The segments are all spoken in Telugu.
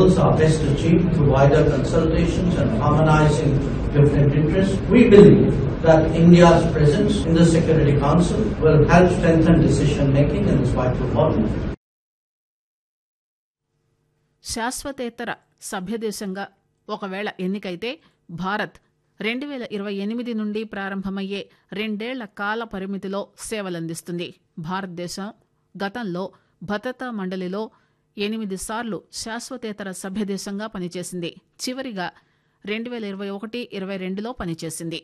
goals are best achieved through wider consultations and harmonizing different interests. We believe that India's presence in the Security Council will help strengthen decision making in this vital body. శాశ్వతేతర సభ్యదేశంగా ఒకవేళ ఎన్నికైతే భారత్ రెండు వేల ఇరవై ఎనిమిది నుండి ప్రారంభమయ్యే రెండేళ్ల కాల పరిమితిలో సేవలందిస్తుంది భారతదేశం గతంలో భద్రతా మండలిలో ఎనిమిది సార్లు శాశ్వతేతర సభ్యదేశంగా పనిచేసింది చివరిగా రెండు వేల ఇరవై ఒకటి ఇరవై రెండులో పనిచేసింది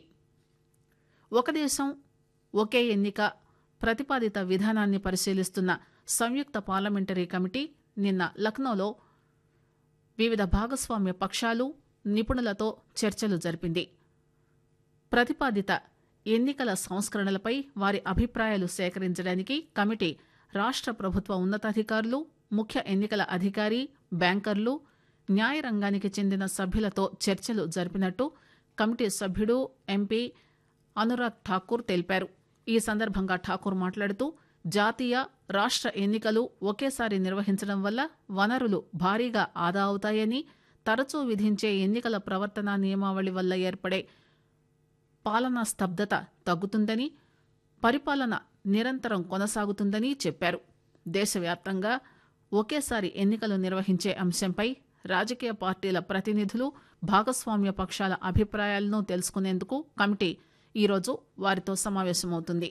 ఒక దేశం ఒకే ఎన్నిక ప్రతిపాదిత విధానాన్ని పరిశీలిస్తున్న సంయుక్త పార్లమెంటరీ కమిటీ నిన్న లక్నోలో వివిధ భాగస్వామ్య పక్షాలు నిపుణులతో చర్చలు జరిపింది ప్రతిపాదిత ఎన్నికల సంస్కరణలపై వారి అభిప్రాయాలు సేకరించడానికి కమిటీ రాష్ట్ర ప్రభుత్వ ఉన్నతాధికారులు ముఖ్య ఎన్నికల అధికారి బ్యాంకర్లు న్యాయ రంగానికి చెందిన సభ్యులతో చర్చలు జరిపినట్టు కమిటీ సభ్యుడు ఎంపీ అనురాగ్ ఠాకూర్ తెలిపారు ఈ సందర్భంగా ఠాకూర్ మాట్లాడుతూ జాతీయ రాష్ట్ర ఎన్నికలు ఒకేసారి నిర్వహించడం వల్ల వనరులు భారీగా ఆదా అవుతాయని తరచూ విధించే ఎన్నికల ప్రవర్తన నియమావళి వల్ల ఏర్పడే పాలనా స్తబ్దత తగ్గుతుందని పరిపాలన నిరంతరం కొనసాగుతుందని చెప్పారు దేశవ్యాప్తంగా ఒకేసారి ఎన్నికలు నిర్వహించే అంశంపై రాజకీయ పార్టీల ప్రతినిధులు భాగస్వామ్య పక్షాల అభిప్రాయాలను తెలుసుకునేందుకు కమిటీ ఈరోజు వారితో సమావేశమవుతుంది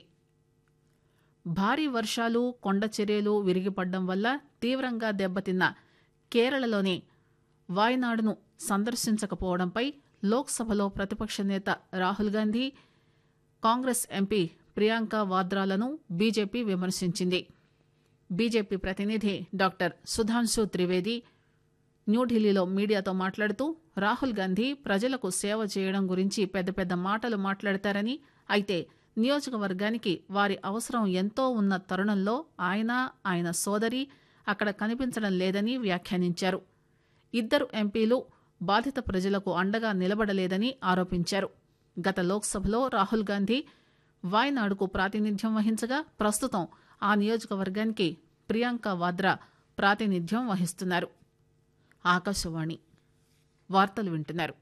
భారీ వర్షాలు కొండ చర్యలు విరిగిపడడం వల్ల తీవ్రంగా దెబ్బతిన్న కేరళలోని వాయనాడును సందర్శించకపోవడంపై లోక్సభలో ప్రతిపక్ష నేత రాహుల్ గాంధీ కాంగ్రెస్ ఎంపీ ప్రియాంక వాద్రాలను బీజేపీ విమర్శించింది బీజేపీ ప్రతినిధి డాక్టర్ సుధాంశు త్రివేది న్యూఢిల్లీలో మీడియాతో మాట్లాడుతూ రాహుల్ గాంధీ ప్రజలకు సేవ చేయడం గురించి పెద్ద పెద్ద మాటలు మాట్లాడతారని అయితే నియోజకవర్గానికి వారి అవసరం ఎంతో ఉన్న తరుణంలో ఆయన ఆయన సోదరి అక్కడ కనిపించడం లేదని వ్యాఖ్యానించారు ఇద్దరు ఎంపీలు బాధిత ప్రజలకు అండగా నిలబడలేదని ఆరోపించారు గత లోక్సభలో రాహుల్ గాంధీ వాయనాడుకు ప్రాతినిధ్యం వహించగా ప్రస్తుతం ఆ నియోజకవర్గానికి ప్రియాంక వాద్రా ప్రాతినిధ్యం వహిస్తున్నారు ఆకాశవాణి వార్తలు వింటున్నారు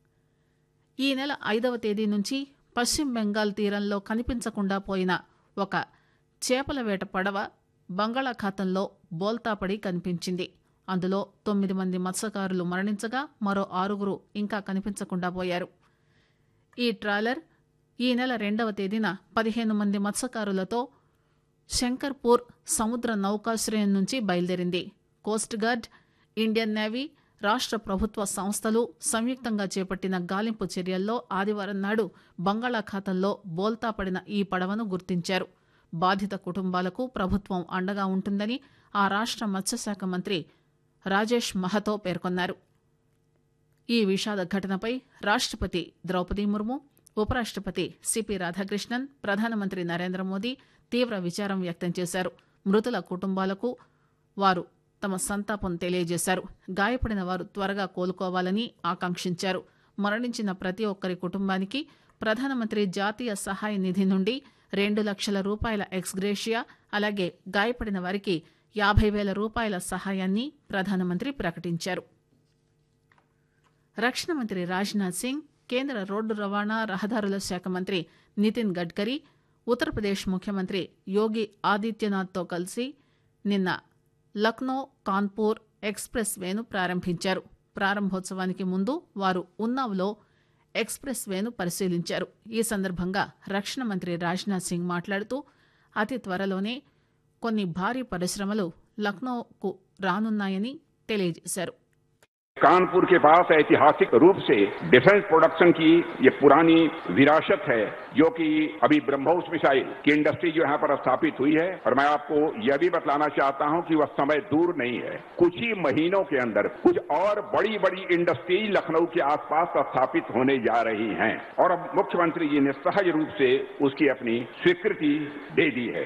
ఈ నెల ఐదవ తేదీ నుంచి పశ్చిమ బెంగాల్ తీరంలో కనిపించకుండా పోయిన ఒక చేపల వేట పడవ బంగాళాఖాతంలో బోల్తాపడి కనిపించింది అందులో తొమ్మిది మంది మత్స్యకారులు మరణించగా మరో ఆరుగురు ఇంకా కనిపించకుండా పోయారు ఈ ట్రాలర్ ఈ నెల రెండవ తేదీన పదిహేను మంది మత్స్యకారులతో శంకర్పూర్ సముద్ర నౌకాశ్రయం నుంచి బయలుదేరింది కోస్ట్ గార్డ్ ఇండియన్ నేవీ రాష్ట్ర ప్రభుత్వ సంస్థలు సంయుక్తంగా చేపట్టిన గాలింపు చర్యల్లో ఆదివారం నాడు బంగాళాఖాతంలో బోల్తా పడిన ఈ పడవను గుర్తించారు బాధిత కుటుంబాలకు ప్రభుత్వం అండగా ఉంటుందని ఆ రాష్ట్ర మత్స్యశాఖ మంత్రి రాజేష్ మహతో పేర్కొన్నారు ఈ విషాద ఘటనపై రాష్ట్రపతి ద్రౌపది ముర్ము ఉపరాష్ట్రపతి సిపి రాధాకృష్ణన్ ప్రధానమంత్రి నరేంద్ర మోదీ తీవ్ర విచారం వ్యక్తం చేశారు మృతుల కుటుంబాలకు వారు తమ సంతాపం తెలియజేశారు గాయపడిన వారు త్వరగా కోలుకోవాలని ఆకాంక్షించారు మరణించిన ప్రతి ఒక్కరి కుటుంబానికి ప్రధానమంత్రి జాతీయ సహాయ నిధి నుండి రెండు లక్షల రూపాయల ఎక్స్గ్రేషియా అలాగే గాయపడిన వారికి యాభై వేల రూపాయల సహాయాన్ని ప్రధానమంత్రి ప్రకటించారు రక్షణ మంత్రి రాజ్నాథ్ సింగ్ కేంద్ర రోడ్డు రవాణా రహదారుల శాఖ మంత్రి నితిన్ గడ్కరీ ఉత్తరప్రదేశ్ ముఖ్యమంత్రి యోగి ఆదిత్యనాథ్తో కలిసి నిన్న లక్నో కాన్పూర్ ఎక్స్ప్రెస్ వేను ప్రారంభించారు ప్రారంభోత్సవానికి ముందు వారు ఉన్నావ్లో ఎక్స్ప్రెస్ వేను పరిశీలించారు ఈ సందర్భంగా రక్షణ మంత్రి రాజ్నాథ్ సింగ్ మాట్లాడుతూ అతి త్వరలోనే కొన్ని భారీ పరిశ్రమలు లక్నోకు రానున్నాయని తెలియజేశారు कानपुर के पास ऐतिहासिक रूप से डिफेंस प्रोडक्शन की ये पुरानी विरासत है जो कि अभी ब्रह्मोस मिसाइल की इंडस्ट्री जो यहाँ पर स्थापित हुई है और मैं आपको यह भी बतलाना चाहता हूँ कि वह समय दूर नहीं है कुछ ही महीनों के अंदर कुछ और बड़ी बड़ी इंडस्ट्री लखनऊ के आसपास स्थापित होने जा रही हैं और अब मुख्यमंत्री जी ने सहज रूप से उसकी अपनी स्वीकृति दे दी है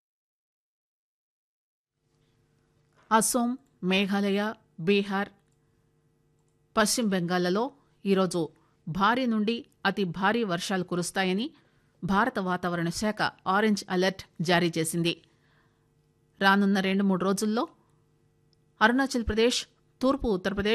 అసోం మేఘాలయ బీహార్ పశ్చిమ బెంగాల్లో ఈరోజు భారీ నుండి అతి భారీ వర్షాలు కురుస్తాయని భారత వాతావరణ శాఖ ఆరెంజ్ అలర్ట్ జారీ చేసింది రానున్న రెండు మూడు రోజుల్లో అరుణాచల్ ప్రదేశ్ తూర్పు ఉత్తరప్రదేశ్